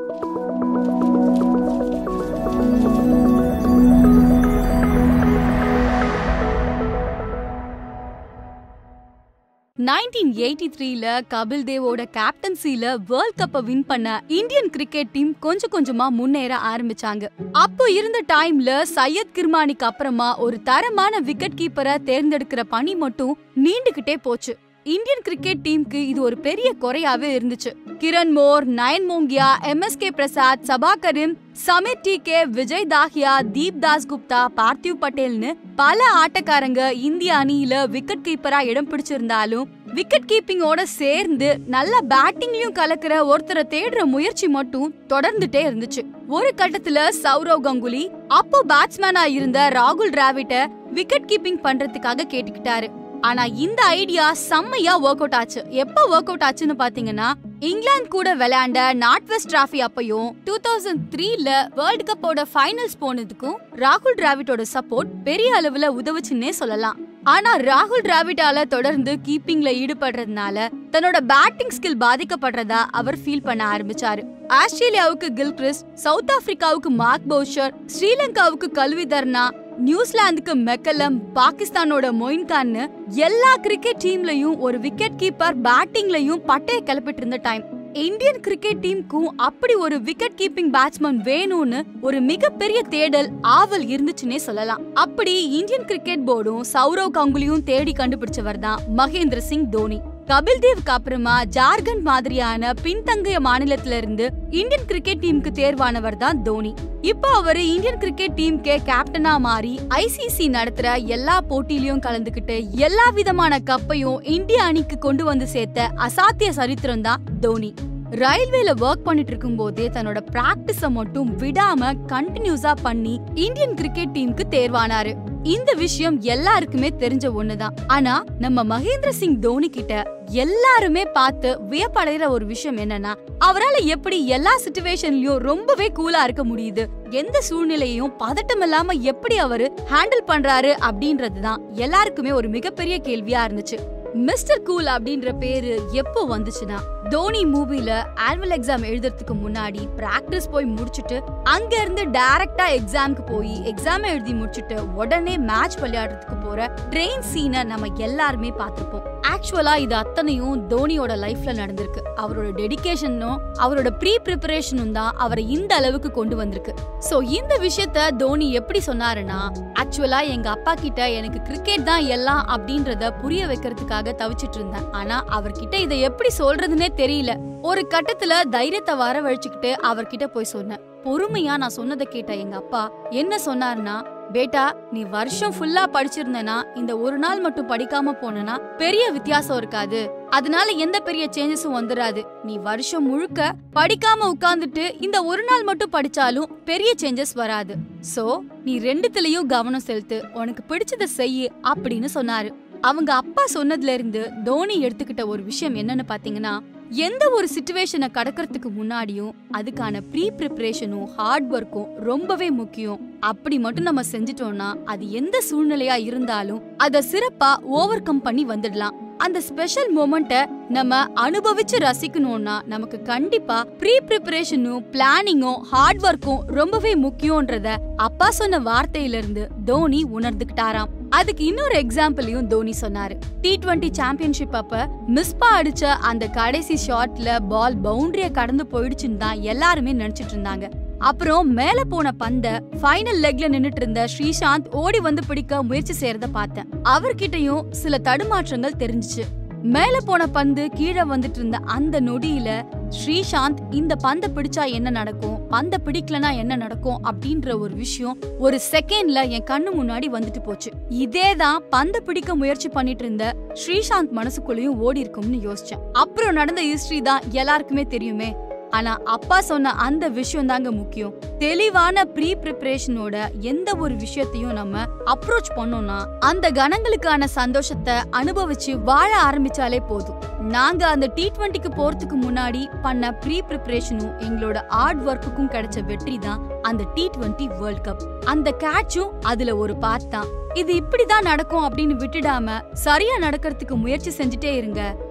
nineteen eighty த்ரீல கபில் தேவோட கேப்டன்சில வேர்ல்ட் கப்பை வின் பண்ண இந்தியன் கிரிக்கெட் டீம் கொஞ்சம் கொஞ்சமா முன்னேற ஆரம்பிச்சாங்க அப்போ இருந்த டைம்ல சையத் கிர்மானிக்கு அப்புறமா ஒரு தரமான விக்கெட் கீப்பரை தேர்ந்தெடுக்கிற பணி மட்டும் நீண்டுகிட்டே போச்சு இந்தியன் கிரிக்கெட் டீமுக்கு இது ஒரு பெரிய குறையாவே இருந்துச்சு Kiran More Nayan Mongia M S K Prasad Saba Karim Samir Dighe Vijay Dahiya Deep Dasgupta Parthiv பட்டேல்னு பல ஆட்டக்காரங்க இந்திய அணியில விக்கெட் கீப்பரா இடம் பிடிச்சிருந்தாலும் விக்கெட் கீப்பிங்கோட சேர்ந்து நல்ல பேட்டிங்லயும் கலக்கிற ஒருத்தரை தேடுற முயற்சி மட்டும் தொடர்ந்துட்டே இருந்துச்சு ஒரு கட்டத்துல சௌரவ் கங்குலி அப்போ பேட்ஸ்மேனா இருந்த ராகுல் டிராவிட்ட விக்கெட் கீப்பிங் பண்றதுக்காக கேட்டுக்கிட்டாரு ஆனா இந்த ஐடியா செம்மையா ஒர்க் அவுட் ஆச்சு எப்ப ஒர்க் அவுட் ஆச்சுன்னு பாத்தீங்கன்னா இங்கிலாந்து கூட விளையாண்ட நார்த் வெஸ்ட் டிராஃபி அப்பையும் டூ தௌசண்ட் த்ரீல வேர்ல்ட் கப்போட ஃபைனல்ஸ் போனதுக்கும் ராகுல் டிராவிட்டோட சப்போர்ட் பெரிய அளவுல உதவுச்சுன்னே சொல்லலாம் ஆனா ராகுல் டிராவிட்டால தொடர்ந்து கீப்பிங்ல ஈடுபடுறதுனால தன்னோட பேட்டிங் ஸ்கில் பாதிக்கப்படுறதா அவர் ஃபீல் பண்ண ஆரம்பிச்சாரு ஆஸ்திரேலியாவுக்கு கில்கிறிஸ்ட் சவுத் ஆப்பிரிக்காவுக்கு மார்க் பவுஷர் ஸ்ரீலங்காவுக்கு கல்விதர்னா நியூசிலாந்துக்கு மெக்கலம் பாகிஸ்தானோட மொயின்கான்னு எல்லா கிரிக்கெட் டீம்லயும் ஒரு விக்கெட் கீப்பர் பேட்டிங்லயும் பட்டைய கிளப்பிட்டு இருந்த டைம் இந்தியன் கிரிக்கெட் டீமுக்கும் அப்படி ஒரு விக்கெட் கீப்பிங் பேட்ஸ்மேன் வேணும்னு ஒரு மிகப்பெரிய தேடல் ஆவல் இருந்துச்சுன்னே சொல்லலாம் அப்படி இந்தியன் கிரிக்கெட் போர்டும் சௌரவ் கங்குலியும் தேடி கண்டுபிடிச்சவர் தான் மகேந்திர சிங் தோனி கபில் தேவ்க்கு அப்புறமா ஜார்க்கண்ட் மாதிரியான பின்தங்கிய மாநிலத்தில இருந்து இந்தியன் கிரிக்கெட் டீமுக்கு தேர்வானவர் தான் தோனி இப்போ அவரு இந்தியன் கிரிக்கெட் டீமுக்கே கேப்டனா மாறி ஐசிசி நடத்துற எல்லா போட்டியிலயும் கலந்துகிட்டு எல்லா விதமான கப்பையும் இந்திய அணிக்கு கொண்டு வந்து சேர்த்த அசாத்திய சரித்திரம் தான் தோனி ரயில்வேல ஒர்க் பண்ணிட்டு இருக்கும் போதே தன்னோட பிராக்டிஸ மட்டும் விடாம கண்டினியூஸா பண்ணி இந்தியன் கிரிக்கெட் டீமுக்கு தேர்வானாரு இந்த விஷயம் எல்லாருக்குமே தெரிஞ்ச ஒண்ணுதான் ஆனா நம்ம மகேந்திர சிங் தோனி கிட்ட எல்லாருமே பார்த்து வியப்படைகிற ஒரு விஷயம் என்னன்னா அவரால எப்படி எல்லா சிச்சுவேஷன்லயும் ரொம்பவே கூலா இருக்க முடியுது எந்த சூழ்நிலையும் பதட்டம் இல்லாம எப்படி அவரு ஹேண்டில் பண்றாரு அப்படின்றதுதான் எல்லாருக்குமே ஒரு மிகப்பெரிய கேள்வியா இருந்துச்சு மிஸ்டர் கூல் அப்படின்ற பேரு எப்போ வந்துச்சுன்னா தோனி மூவில ஆனுவல் எக்ஸாம் எழுதுறதுக்கு முன்னாடி பிராக்டிஸ் போய் முடிச்சுட்டு அங்க இருந்து டைரக்டா எக்ஸாம்க்கு போய் எக்ஸாம் எழுதி முடிச்சுட்டு உடனே மேட்ச் விளையாடுறதுக்கு போற ட்ரெயின் சீனை நம்ம எல்லாருமே பார்த்திருப்போம் ஆக்சுவலா இது அத்தனையும் தோனியோட லைஃப்ல நடந்திருக்கு அவரோட டெடிகேஷனும் அவரோட ப்ரீ ப்ரிப்பரேஷனும் தான் அவரை இந்த அளவுக்கு கொண்டு வந்திருக்கு சோ இந்த விஷயத்த தோனி எப்படி சொன்னாருன்னா ஆக்சுவலா எங்க அப்பா கிட்ட எனக்கு கிரிக்கெட் தான் எல்லாம் அப்படின்றத புரிய வைக்கிறதுக்காக தவிச்சிட்டு இருந்தேன் ஆனா அவர்கிட்ட இதை எப்படி சொல்றதுன்னே தெரியல ஒரு கட்டத்துல தைரியத்தை வரவழைச்சுக்கிட்டு அவர்கிட்ட போய் சொன்னேன் பொறுமையா நான் சொன்னதை கேட்ட எங்க அப்பா என்ன சொன்னாருன்னா பேட்டா நீ வருஷம் ஃபுல்லா படிச்சிருந்தனா இந்த ஒரு நாள் மட்டும் படிக்காம போனனா பெரிய வித்தியாசம் இருக்காது அதனால எந்த பெரிய சேஞ்சஸும் வந்துடாது நீ வருஷம் முழுக்க படிக்காம உட்கார்ந்துட்டு இந்த ஒரு நாள் மட்டும் படிச்சாலும் பெரிய சேஞ்சஸ் வராது சோ நீ ரெண்டுத்துலயும் கவனம் செலுத்து உனக்கு பிடிச்சத செய்யு அப்படின்னு சொன்னாரு அவங்க அப்பா சொன்னதுல இருந்து தோனி எடுத்துக்கிட்ட ஒரு விஷயம் என்னன்னு பாத்தீங்கன்னா எந்த ஒரு சுச்சுவேஷனை கடக்கறதுக்கு முன்னாடியும் அதுக்கான ப்ரீ ப்ரிப்பரேஷனும் ஹார்ட் ஒர்க்கும் ரொம்பவே முக்கியம் அப்படி மட்டும் நம்ம செஞ்சிட்டோம்னா அது எந்த சூழ்நிலையா இருந்தாலும் அத சிறப்பா ஓவர் கம் பண்ணி வந்துடலாம் அந்த ஸ்பெஷல் மொமெண்ட்ட நம்ம அனுபவிச்சு ரசிக்கணும்னா நமக்கு கண்டிப்பா ப்ரீ ப்ரிப்பரேஷனும் பிளானிங்கும் ஹார்ட் ஒர்க்கும் ரொம்பவே முக்கியம்ன்றத அப்பா சொன்ன வார்த்தையில இருந்து தோனி உணர்ந்துகிட்டாராம் அதுக்கு இன்னொரு எக்ஸாம்பிளையும் தோனி சொன்னாரு டி டுவெண்ட்டி சாம்பியன்ஷிப் அப்ப மிஸ்பா அடிச்ச அந்த கடைசி ஷாட்ல பால் பவுண்டரிய கடந்து போயிடுச்சுன்னு தான் எல்லாருமே நினைச்சிட்டு இருந்தாங்க அப்புறம் மேல போன பந்த ஃபைனல் லெக்ல நின்னுட்டு இருந்த ஸ்ரீசாந்த் ஓடி வந்து பிடிக்க முயற்சி செய்யறத பார்த்தேன் அவர்கிட்டயும் சில தடுமாற்றங்கள் தெரிஞ்சுச்சு மேல போன பந்து கீழே வந்துட்டு இருந்த அந்த நொடியில ஸ்ரீசாந்த் இந்த பந்த பிடிச்சா என்ன நடக்கும் பந்த பிடிக்கலனா என்ன நடக்கும் அப்படின்ற ஒரு விஷயம் ஒரு செகண்ட்ல என் கண்ணு முன்னாடி வந்துட்டு போச்சு இதேதான் பந்த பிடிக்க முயற்சி பண்ணிட்டு இருந்த ஸ்ரீசாந்த் மனசுக்குள்ளேயும் ஓடி இருக்கும்னு யோசிச்சேன் அப்புறம் நடந்த ஹிஸ்டரி தான் எல்லாருக்குமே தெரியுமே ஆனா அப்பா சொன்ன அந்த விஷயம் தாங்க முக்கியம் தெளிவான ப்ரீ ப்ரிப்பரேஷனோட எந்த ஒரு விஷயத்தையும் நம்ம அப்ரோச் பண்ணோம்னா அந்த கணங்களுக்கான சந்தோஷத்தை அனுபவிச்சு வாழ ஆரம்பிச்சாலே போதும் நாங்க அந்த டி டுவெண்ட்டிக்கு போறதுக்கு முன்னாடி பண்ண ப்ரீ ப்ரிப்பரேஷனும் எங்களோட ஹார்ட் ஒர்க்குக்கும் கிடைச்ச வெற்றி தான் அந்த டி டுவெண்ட்டி வேர்ல்ட் கப் அந்த கேட்சும் அதுல ஒரு பார்ட் தான் இது இப்படிதான் நடக்கும் அப்படின்னு விட்டுடாம சரியா நடக்கிறதுக்கு முயற்சி செஞ்சுட்டே இருங்க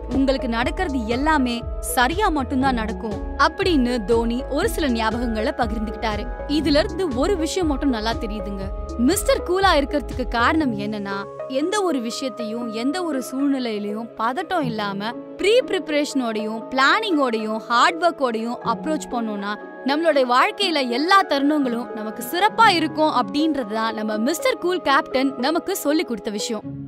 உங்களுக்கு நடக்கிறது எல்லாமே சரியா மட்டும்தான் நடக்கும் அப்படின்னு தோனி ஒரு சில ஞாபகங்களை பகிர்ந்துகிட்டாரு இதுல இருந்து ஒரு விஷயம் மட்டும் நல்லா தெரியுதுங்க மிஸ்டர் கூலா இருக்கிறதுக்கு காரணம் என்னன்னா எந்த ஒரு விஷயத்தையும் எந்த ஒரு சூழ்நிலையிலயும் பதட்டம் இல்லாம ப்ரீ ப்ரிப்பரேஷனோடையும் பிளானிங்கோடையும் ஹார்ட் ஒர்க்கோடையும் அப்ரோச் பண்ணோம்னா நம்மளுடைய வாழ்க்கையில எல்லா தருணங்களும் நமக்கு சிறப்பா இருக்கும் அப்படின்றதுதான் நம்ம மிஸ்டர் கூல் கேப்டன் நமக்கு சொல்லி கொடுத்த விஷயம்